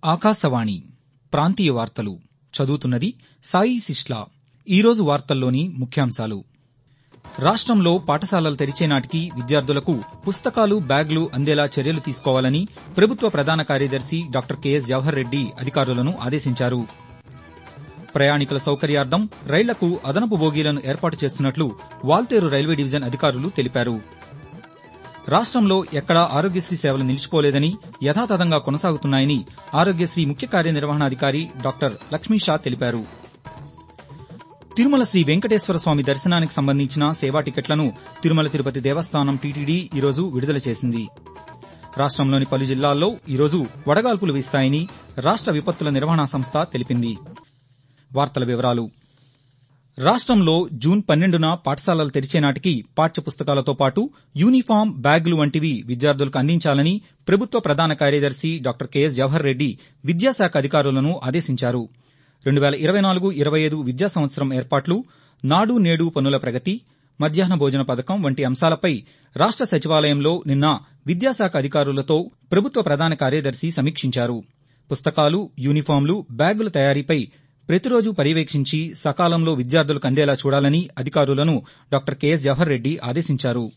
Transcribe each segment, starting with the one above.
ఆకాశవాణి ప్రాంతీయ వార్తలు చదువుతున్నది సాయి సిస్లా ఈరోజు వార్తల్లోని ముఖ్యాంశాలు రాష్టంలో పాఠశాలలు తెరిచే నాటికి విద్యార్థులకు పుస్తకాలు బ్యాగులు అందేలా చర్యలు తీసుకోవాలని ప్రభుత్వ ప్రధాన కార్యదర్శి డాక్టర్ కెఎస్ జవహర్ రెడ్డి అధికారులను ఆదేశించారు ప్రయాణికుల సౌకర్యార్థం రైళ్లకు అదనపు బోగీలను ఏర్పాటు చేస్తున్నట్లు వాల్తేరు రైల్వే డివిజన్ అధికారులు తెలిపారు రాష్టంలో ఎక్కడా ఆరోగ్యశ్రీ సేవలు నిలిచిపోలేదని యథాతథంగా కొనసాగుతున్నాయని ఆరోగ్యశ్రీ ముఖ్య కార్యనిర్వహణాధికారి డాక్టర్ లక్ష్మీషా తెలిపారు తిరుమల శ్రీ వెంకటేశ్వర స్వామి దర్శనానికి సంబంధించిన సేవా టికెట్లను తిరుమల తిరుపతి దేవస్థానం టీటీడీ ఈరోజు విడుదల చేసింది రాష్టంలోని పలు జిల్లాల్లో ఈరోజు వడగాల్పులు వీస్తాయని రాష్ట విపత్తుల నిర్వహణా సంస్థ తెలిపింది వార్తల వివరాలు రాష్టంలో జూన్ పన్నెండున పాఠశాలలు తెరిచే నాటికి పాఠ్య పుస్తకాలతో పాటు యూనిఫాం బ్యాగులు వంటివి విద్యార్థులకు అందించాలని ప్రభుత్వ ప్రధాన కార్యదర్శి డాక్టర్ కెఎస్ జవహర్ రెడ్డి విద్యాశాఖ అధికారులను ఆదేశించారు రెండు వేల ఇరవై నాలుగు ఇరవై ఐదు విద్యా సంవత్సరం ఏర్పాట్లు నాడు నేడు పనుల ప్రగతి మధ్యాహ్న భోజన పథకం వంటి అంశాలపై రాష్ట సచివాలయంలో నిన్న విద్యాశాఖ అధికారులతో ప్రభుత్వ ప్రధాన కార్యదర్శి సమీక్షించారు పుస్తకాలు యూనిఫాంలు బ్యాగుల తయారీపై ప్రతిరోజు పర్యవేక్షించి సకాలంలో విద్యార్థులకు అందేలా చూడాలని అధికారులను డాక్టర్ కెఎస్ జవహర్ రెడ్డి ఆదేశించారు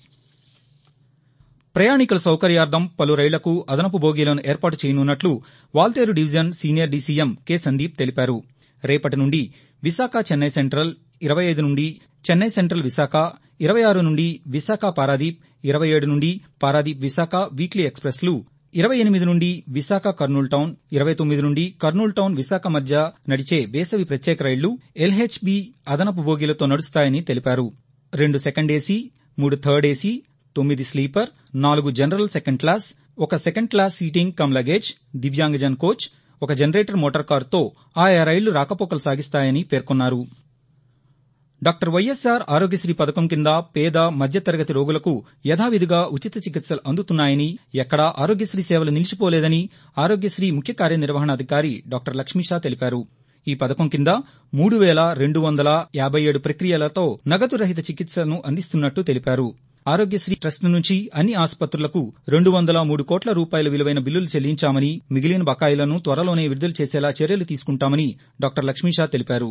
ప్రయాణికుల సౌకర్యార్థం పలు రైళ్లకు అదనపు బోగీలను ఏర్పాటు చేయనున్నట్లు Waltair division senior DCM K Sandeep తెలిపారు రేపటి నుండి విశాఖ చెన్నై సెంట్రల్ ఇరవై ఐదు నుండి చెన్నై సెంట్రల్ విశాఖ ఇరవై ఆరు నుండి విశాఖ పారాదీప్ ఇరవై ఏడు నుండి పారాదీప్ విశాఖ వీక్లీ ఎక్స్ప్రెస్లు ఇరవై ఎనిమిది నుండి విశాఖ కర్నూల్ టౌన్ ఇరవై తొమ్మిది నుండి కర్నూల్ టౌన్ విశాఖ మధ్య నడిచే వేసవి ప్రత్యేక రైళ్లు ఎల్హెచ్బి అదనపు బోగీలతో నడుస్తాయని తెలిపారు రెండు సెకండ్ ఏసీ మూడు థర్డ్ ఏసీ తొమ్మిది స్లీపర్ నాలుగు జనరల్ సెకండ్ క్లాస్ ఒక second class seating cum luggage Divyangjan coach ఒక జనరేటర్ మోటార్ కారుతో ఆయా రైళ్లు రాకపోకలు సాగిస్తాయని పేర్కొన్నారు డాక్టర్ వైఎస్సార్ ఆరోగ్యశ్రీ పథకం కింద పేద మధ్యతరగతి రోగులకు యథావిధిగా ఉచిత చికిత్సలు అందుతున్నాయని ఎక్కడా ఆరోగ్యశ్రీ సేవలు నిలిచిపోలేదని ఆరోగ్యశ్రీ ముఖ్య కార్యనిర్వహణాధికారి డాక్టర్ లక్ష్మీషా తెలిపారు ఈ పథకం కింద మూడు వేల రెండు వందల యాబై ఏడు ప్రక్రియలతో నగదు రహిత చికిత్సను అందిస్తున్నట్టు తెలిపారు ఆరోగ్యశ్రీ ట్రస్ట్ నుంచి అన్ని ఆసుపత్రులకు రెండు వందల మూడు కోట్ల రూపాయల విలువైన బిల్లులు చెల్లించామని మిగిలిన బకాయిలను త్వరలోనే విడుదల చేసేలా చర్యలు తీసుకుంటామని డాక్టర్ లక్ష్మీషా తెలిపారు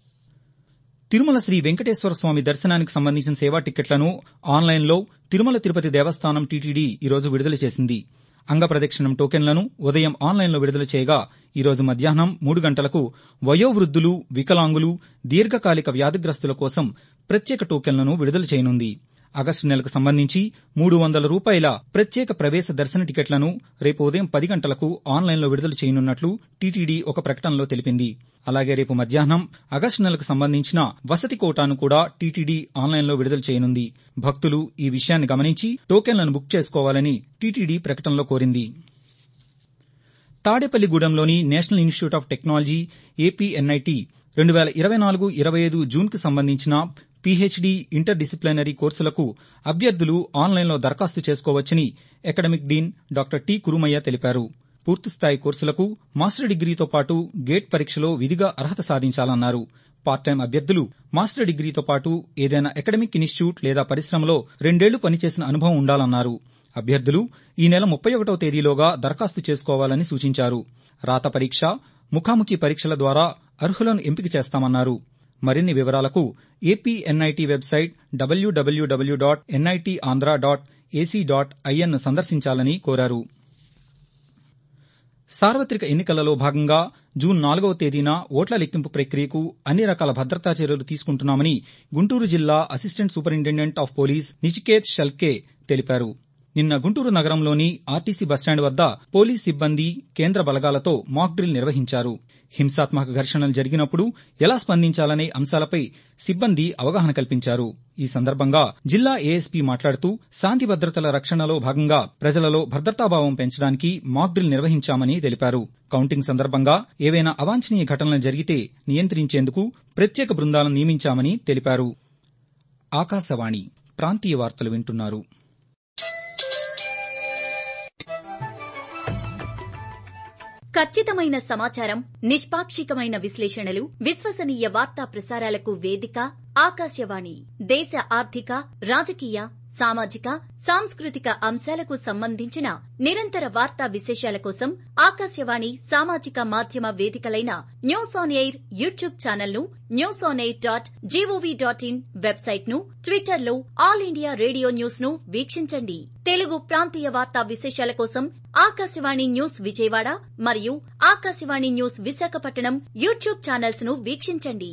తిరుమల శ్రీ వెంకటేశ్వర స్వామి దర్శనానికి సంబంధించిన సేవా టిక్కెట్లను ఆన్లైన్లో తిరుమల తిరుపతి దేవస్థానం టీటీడీ ఈరోజు విడుదల చేసింది అంగప్రదక్షిణం టోకెన్లను ఉదయం ఆన్లైన్లో విడుదల చేయగా ఈరోజు మధ్యాహ్నం మూడు గంటలకు వయోవృద్దులు వికలాంగులు దీర్ఘకాలిక వ్యాధిగ్రస్తుల కోసం ప్రత్యేక టోకెన్లను విడుదల చేయనుంది ఆగస్టు నెలకు సంబంధించి మూడు వందల రూపాయల ప్రత్యేక ప్రవేశ దర్శన టికెట్లను రేపు ఉదయం పది గంటలకు ఆన్లైన్లో విడుదల చేయనున్నట్లు టీటీడీ ఒక ప్రకటనలో తెలిపింది అలాగే రేపు మధ్యాహ్నం ఆగస్టు నెలకు సంబంధించిన వసతి కోటాను కూడా టీటీడీ ఆన్లైన్లో విడుదల చేయనుంది భక్తులు ఈ విషయాన్ని గమనించి టోకెన్లను బుక్ చేసుకోవాలని టీటీడీ ప్రకటనలో కోరింది తాడేపల్లిగూడెంలోని national institute of technology APNIT రెండు వేల ఇరవై నాలుగు ఇరవై ఐదు జూన్కు సంబంధించిన పీహెచ్డీ ఇంటర్ డిసిప్లినరీ కోర్సులకు అభ్యర్థులు ఆన్లైన్లో దరఖాస్తు చేసుకోవచ్చని academic dean doctor T Kurumaiah తెలిపారు పూర్తిస్థాయి కోర్సులకు మాస్టర్ డిగ్రీతో పాటు గేట్ పరీక్షలో విధిగా అర్హత సాధించాలన్నారు పార్ట్ టైం అభ్యర్థులు మాస్టర్ డిగ్రీతో పాటు ఏదైనా అకాడమిక్ ఇన్స్టిట్యూట్ లేదా పరిశ్రమలో రెండేళ్లు పనిచేసిన అనుభవం ఉండాలన్నారు అభ్యర్థులు ఈ నెల ముప్పై ఒకటో తేదీలోగా దరఖాస్తు చేసుకోవాలని సూచించారు రాత పరీక్ష ముఖాముఖి పరీక్షల ద్వారా అర్హులను ఎంపిక చేస్తామన్నారు మరిన్ని వివరాలకు APNIT website WWW dot NIT Andhra dot AC dot IN సందర్శించాలని కోరారు సార్వత్రిక ఎన్నికలలో భాగంగా జూన్ నాలుగవ తేదీన ఓట్ల లెక్కింపు ప్రక్రియకు అన్ని రకాల భద్రతా చర్యలు తీసుకుంటున్నామని గుంటూరు జిల్లా assistant superintendent of police Nachiket Shalke తెలిపారు నిన్న గుంటూరు నగరంలోని ఆర్టీసీ బస్టాండ్ వద్ద పోలీస్ సిబ్బంది కేంద్ర బలగాలతో మాక్ డ్రిల్ నిర్వహించారు హింసాత్మక ఘర్షణలు జరిగినప్పుడు ఎలా స్పందించాలనే అంశాలపై సిబ్బంది అవగాహన కల్పించారు ఈ సందర్భంగా జిల్లా ఏఎస్పీ మాట్లాడుతూ శాంతి భద్రతల రక్షణలో భాగంగా ప్రజలలో భద్రతాభావం పెంచడానికి మాక్ డ్రిల్ నిర్వహించామని తెలిపారు కౌంటింగ్ సందర్భంగా ఏవైనా అవాంఛనీయ ఘటనలు జరిగితే నియంత్రించేందుకు ప్రత్యేక బృందాలను నియమించామని తెలిపారు ఆకాశవాణి ప్రాంతీయ వార్తలు వింటున్నారు ఖచ్చితమైన సమాచారం నిష్పాక్షికమైన విశ్లేషణలు విశ్వసనీయ వార్తా ప్రసారాలకు వేదిక ఆకాశవాణి దేశ ఆర్థిక రాజకీయ సామాజిక సాంస్కృతిక అంశాలకు సంబంధించిన నిరంతర వార్తా విశేషాల కోసం ఆకాశవాణి సామాజిక మాధ్యమ వేదికలైన news on air YouTube channel ను news on air dot GOV dot IN website ను ట్విట్టర్ లో ఆల్ ఇండియా రేడియో న్యూస్ ను వీక్షించండి తెలుగు ప్రాంతీయ వార్తా విశేషాల కోసం ఆకాశవాణి న్యూస్ విజయవాడ మరియు Akashvani news Visakhapatnam YouTube channels ను వీక్షించండి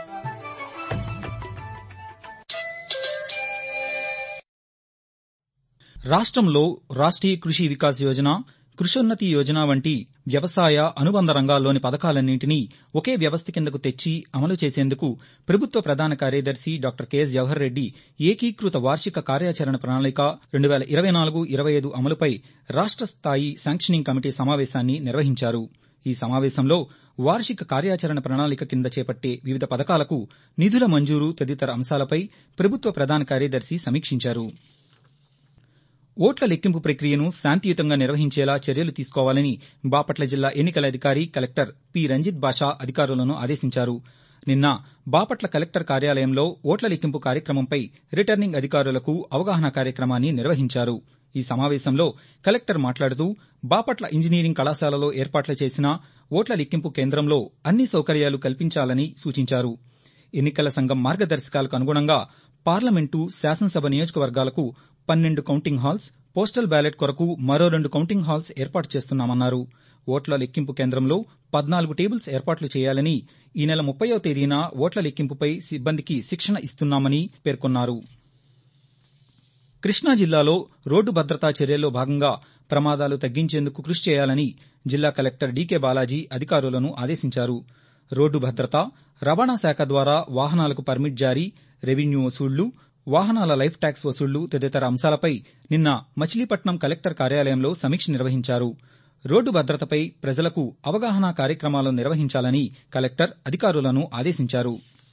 రాష్ట్రంలో రాష్ట్రీయ కృషి వికాస్ యోజన కృషోన్నతి యోజన వంటి వ్యవసాయ అనుబంధ రంగాల్లోని పథకాలన్నింటినీ ఒకే వ్యవస్థ కిందకు తెచ్చి అమలు చేసేందుకు ప్రభుత్వ ప్రధాన కార్యదర్శి డాక్టర్ కెఎస్ జవహర్ రెడ్డి ఏకీకృత వార్షిక కార్యాచరణ ప్రణాళిక రెండు వేల ఇరవై నాలుగు ఇరవై ఐదు అమలుపై రాష్ట్ర స్థాయి శాంక్షనింగ్ కమిటీ సమావేశాన్ని నిర్వహించారు ఈ సమావేశంలో వార్షిక కార్యాచరణ ప్రణాళిక కింద చేపట్టే వివిధ పథకాలకు నిధుల మంజూరు తదితర అంశాలపై ప్రభుత్వ ప్రధాన కార్యదర్శి సమీక్షించారు ఓట్ల లెక్కింపు ప్రక్రియను శాంతియుతంగా నిర్వహించేలా చర్యలు తీసుకోవాలని బాపట్ల జిల్లా ఎన్నికల అధికారి కలెక్టర్ పి రంజిత్ బాషా అధికారులను ఆదేశించారు నిన్న బాపట్ల కలెక్టర్ కార్యాలయంలో ఓట్ల లెక్కింపు కార్యక్రమంపై రిటర్నింగ్ అధికారులకు అవగాహన కార్యక్రమాన్ని నిర్వహించారు ఈ సమావేశంలో కలెక్టర్ మాట్లాడుతూ బాపట్ల ఇంజనీరింగ్ కళాశాలలో ఏర్పాట్లు చేసిన ఓట్ల లెక్కింపు కేంద్రంలో అన్ని సౌకర్యాలు కల్పించాలని సూచించారు ఎన్నికల సంఘం మార్గదర్శకాలకు అనుగుణంగా పార్లమెంటు శాసనసభ నియోజకవర్గాలకు పన్నెండు కౌంటింగ్ హాల్స్ పోస్టల్ బ్యాలెట్ కొరకు మరో రెండు కౌంటింగ్ హాల్స్ ఏర్పాటు చేస్తున్నామన్నారు ఓట్ల లెక్కింపు కేంద్రంలో పద్నాలుగు టేబుల్స్ ఏర్పాట్లు చేయాలని ఈ నెల ముప్పయో తేదీన ఓట్ల లెక్కింపుపై సిబ్బందికి శిక్షణ ఇస్తున్నామని పేర్కొన్నారు కృష్ణా జిల్లాలో రోడ్డు భద్రతా చర్యల్లో భాగంగా ప్రమాదాలు తగ్గించేందుకు కృషి చేయాలని జిల్లా కలెక్టర్ డీకే బాలాజీ అధికారులను ఆదేశించారు రోడ్డు భద్రత రవాణా శాఖ ద్వారా వాహనాలకు పర్మిట్ జారీ రెవెన్యూ వసూళ్లు వాహనాల లైఫ్ ట్యాక్స్ వసూళ్లు తదితర అంశాలపై నిన్న మచిలీపట్నం కలెక్టర్ కార్యాలయంలో సమీక్ష నిర్వహించారు రోడ్డు భద్రతపై ప్రజలకు అవగాహన కార్యక్రమాలు నిర్వహించాలని కలెక్టర్ అధికారులను ఆదేశించారు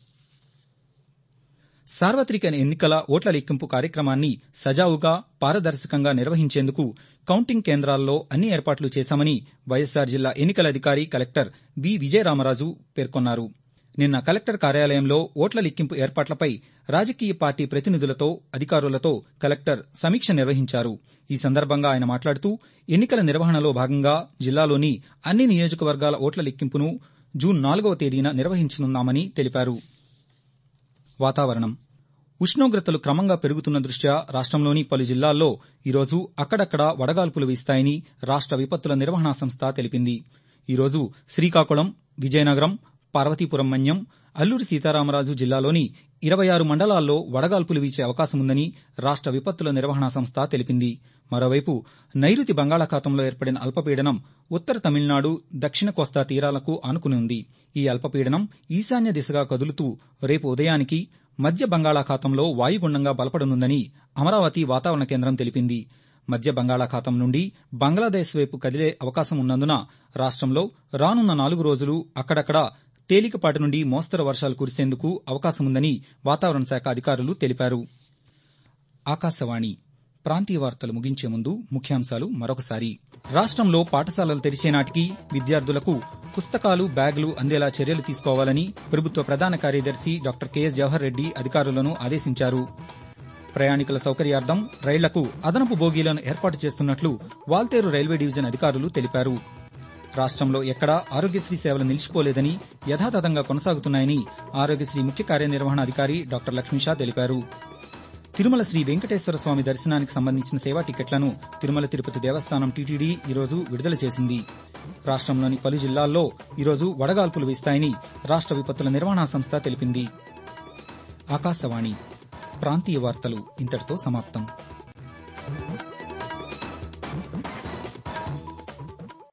సార్వత్రిక ఎన్నికల ఓట్ల లెక్కింపు కార్యక్రమాన్ని సజావుగా పారదర్శకంగా నిర్వహించేందుకు కౌంటింగ్ కేంద్రాల్లో అన్ని ఏర్పాట్లు చేశామని వైఎస్సార్ జిల్లా ఎన్నికల అధికారి కలెక్టర్ బి విజయరామరాజు పేర్కొన్నారు నిన్న కలెక్టర్ కార్యాలయంలో ఓట్ల లెక్కింపు ఏర్పాట్లపై రాజకీయ పార్టీ ప్రతినిధులతో అధికారులతో కలెక్టర్ సమీక్ష నిర్వహించారు ఈ సందర్భంగా ఆయన మాట్లాడుతూ ఎన్నికల నిర్వహణలో భాగంగా జిల్లాలోని అన్ని నియోజకవర్గాల ఓట్ల లెక్కింపును జూన్ నాలుగవ తేదీన నిర్వహించనున్నామని తెలిపారు వాతావరణం ఉష్ణోగ్రతలు క్రమంగా పెరుగుతున్న దృష్ట్యా రాష్ట్రంలోని పలు జిల్లాల్లో ఈరోజు అక్కడక్కడా వడగాల్పులు వీస్తాయని రాష్ట్ర విపత్తుల నిర్వహణా సంస్థ తెలిపింది ఈరోజు శ్రీకాకుళం విజయనగరం పార్వతీపురం మన్యం అల్లూరి సీతారామరాజు జిల్లాలోని ఇరవై ఆరు మండలాల్లో వడగాల్పులు వీచే అవకాశముందని రాష్ట్ర విపత్తుల నిర్వహణా సంస్థ తెలిపింది మరోవైపు నైరుతి బంగాళాఖాతంలో ఏర్పడిన అల్పపీడనం ఉత్తర తమిళనాడు దక్షిణ కోస్తా తీరాలకు ఆనుకుని ఉంది ఈ అల్పపీడనం ఈశాన్య దిశగా కదులుతూ రేపు ఉదయానికి మధ్య బంగాళాఖాతంలో వాయుగుండంగా బలపడనుందని అమరావతి వాతావరణ కేంద్రం తెలిపింది మధ్య బంగాళాఖాతం నుండి బంగ్లాదేశ్ వైపు కదిలే అవకాశం ఉన్నందున రాష్ట్రంలో రానున్న నాలుగు రోజులు అక్కడక్కడా తేలికపాటి నుండి మోస్తరు వర్షాలు కురిసేందుకు అవకాశముందని వాతావరణ శాఖ అధికారులు తెలిపారు ఆకాశవాణి ప్రాంతీయ వార్తలు ముగించే ముందు ముఖ్యాంశాలు మరొకసారి రాష్ట్రంలో పాఠశాలలు తెరిచే నాటికి విద్యార్థులకు పుస్తకాలు బ్యాగులు అందేలా చర్యలు తీసుకోవాలని ప్రభుత్వ ప్రధాన కార్యదర్శి డాక్టర్ కెఎస్ జవహర్ రెడ్డి అధికారులను ఆదేశించారు ప్రయాణికుల సౌకర్యార్థం రైళ్లకు అదనపు బోగీలను ఏర్పాటు చేస్తున్నట్లు వాల్తేరు రైల్వే డివిజన్ అధికారులు తెలిపారు రాష్ట్రంలో ఎక్కడా ఆరోగ్యశ్రీ సేవలు నిలిచిపోలేదని యథాతథంగా కొనసాగుతున్నాయని ఆరోగ్యశ్రీ ముఖ్య కార్యనిర్వహణాధికారి డాక్టర్ లక్ష్మీషా తెలిపారు తిరుమల శ్రీ వెంకటేశ్వర స్వామి దర్శనానికి సంబంధించిన సేవా టికెట్లను తిరుమల తిరుపతి దేవస్థానం టీటీడీ ఈరోజు విడుదల చేసింది రాష్ట్రంలోని పలు జిల్లాల్లో ఈరోజు వడగాల్పులు వీస్తాయని రాష్ట్ర విపత్తుల నిర్వహణా సంస్థ తెలిపింది ఆకాశవాణి ప్రాంతీయ వార్తలు ఇంతటితో సమాప్తం